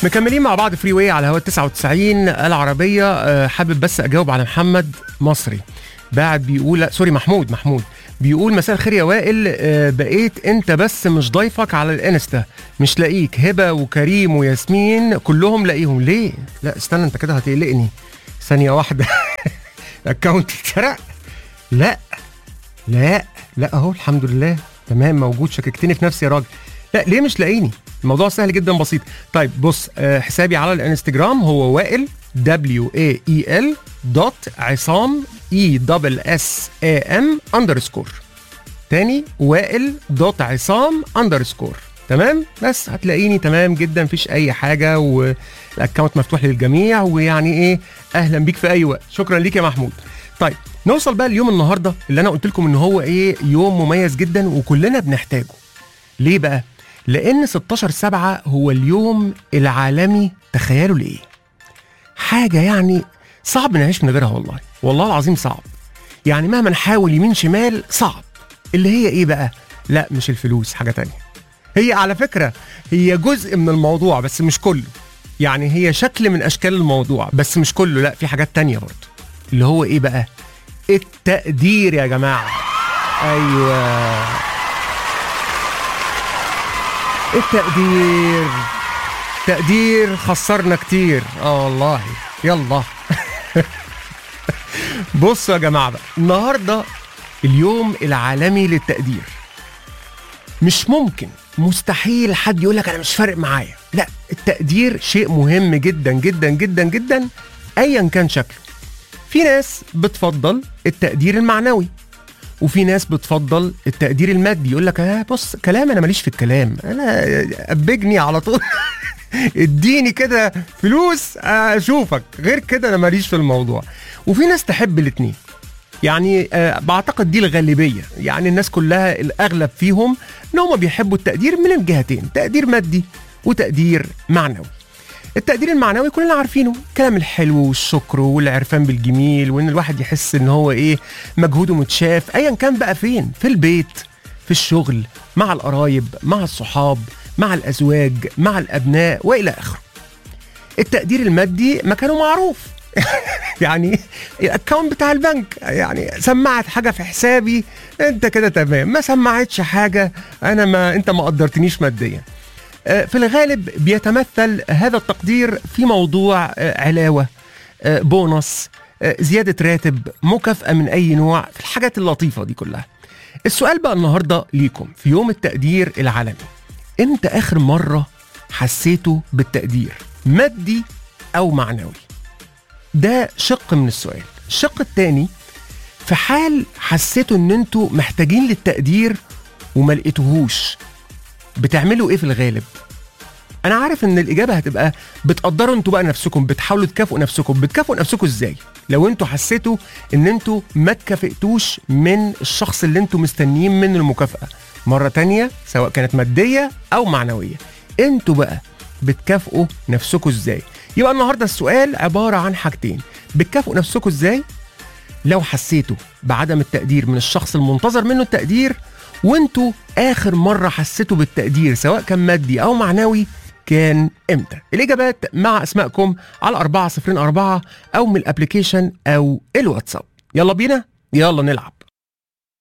مكملين مع بعض فري واي على هوا 99 العربية أه، حابب بس أجاوب على محمد مصري بعد بيقول لا، سوري محمود محمود بيقول مساء الخير يا وائل أه، بقيت انت بس مش ضيفك على الانستا مش لاقيك هبه وكريم وياسمين كلهم لاقيهم ليه لا استنى انت كده هتقلقني ثانيه واحده الاكونت اتسرق لا لا لا اهو الحمد لله تمام موجود شككتني في نفسي يا راجل لا ليه مش لاقيني الموضوع سهل جدا بسيط طيب بص آه، حسابي على الانستجرام هو وائل دبليو اي اي ال دوت عصام اي دبل اس اي ام اندرسكور تاني وائل دوت عصام اندرسكور تمام بس هتلاقيني تمام جدا مفيش اي حاجه والاكونت مفتوح للجميع ويعني ايه اهلا بيك في اي وقت شكرا ليك يا محمود طيب نوصل بقى اليوم النهارده اللي انا قلت لكم ان هو ايه يوم مميز جدا وكلنا بنحتاجه ليه بقى لان 16 7 هو اليوم العالمي تخيلوا لايه حاجه يعني صعب نعيش من غيرها والله والله العظيم صعب يعني مهما نحاول يمين شمال صعب اللي هي ايه بقى لا مش الفلوس حاجه تانية هي على فكره هي جزء من الموضوع بس مش كله يعني هي شكل من اشكال الموضوع بس مش كله لا في حاجات تانية برضه اللي هو ايه بقى التقدير يا جماعه ايوه التقدير تقدير خسرنا كتير اه والله يلا بصوا يا جماعه بقى النهارده اليوم العالمي للتقدير مش ممكن مستحيل حد يقول لك انا مش فارق معايا لا التقدير شيء مهم جدا جدا جدا جدا ايا كان شكله في ناس بتفضل التقدير المعنوي وفي ناس بتفضل التقدير المادي يقول لك آه بص كلام انا ماليش في الكلام انا ابجني على طول اديني كده فلوس اشوفك غير كده انا ماليش في الموضوع وفي ناس تحب الاتنين يعني آه بعتقد دي الغالبيه يعني الناس كلها الاغلب فيهم ان هم بيحبوا التقدير من الجهتين تقدير مادي وتقدير معنوي التقدير المعنوي كلنا عارفينه الكلام الحلو والشكر والعرفان بالجميل وان الواحد يحس ان هو ايه مجهوده متشاف ايا كان بقى فين في البيت في الشغل مع القرايب مع الصحاب مع الازواج مع الابناء والى اخره التقدير المادي مكانه معروف يعني الاكونت بتاع البنك يعني سمعت حاجه في حسابي انت كده تمام ما سمعتش حاجه انا ما انت ما قدرتنيش ماديا آه، في الغالب بيتمثل هذا التقدير في موضوع آه، علاوه آه، بونص آه، زياده راتب مكافاه من اي نوع في الحاجات اللطيفه دي كلها السؤال بقى النهارده ليكم في يوم التقدير العالمي امتى اخر مره حسيتوا بالتقدير مادي او معنوي ده شق من السؤال الشق الثاني في حال حسيتوا ان انتوا محتاجين للتقدير وما لقيتوهوش بتعملوا ايه في الغالب انا عارف ان الاجابه هتبقى بتقدروا انتوا بقى نفسكم بتحاولوا تكافئوا نفسكم بتكافئوا نفسكم ازاي لو انتوا حسيتوا ان انتوا ما تكافئتوش من الشخص اللي انتوا مستنيين منه المكافاه مره تانية سواء كانت ماديه او معنويه انتوا بقى بتكافئوا نفسكم ازاي يبقى النهارده السؤال عباره عن حاجتين بتكافئوا نفسكم ازاي لو حسيتوا بعدم التقدير من الشخص المنتظر منه التقدير وانتوا اخر مره حسيتوا بالتقدير سواء كان مادي او معنوي كان امتى الاجابات مع اسمائكم على 404 او من الابلكيشن او الواتساب يلا بينا يلا نلعب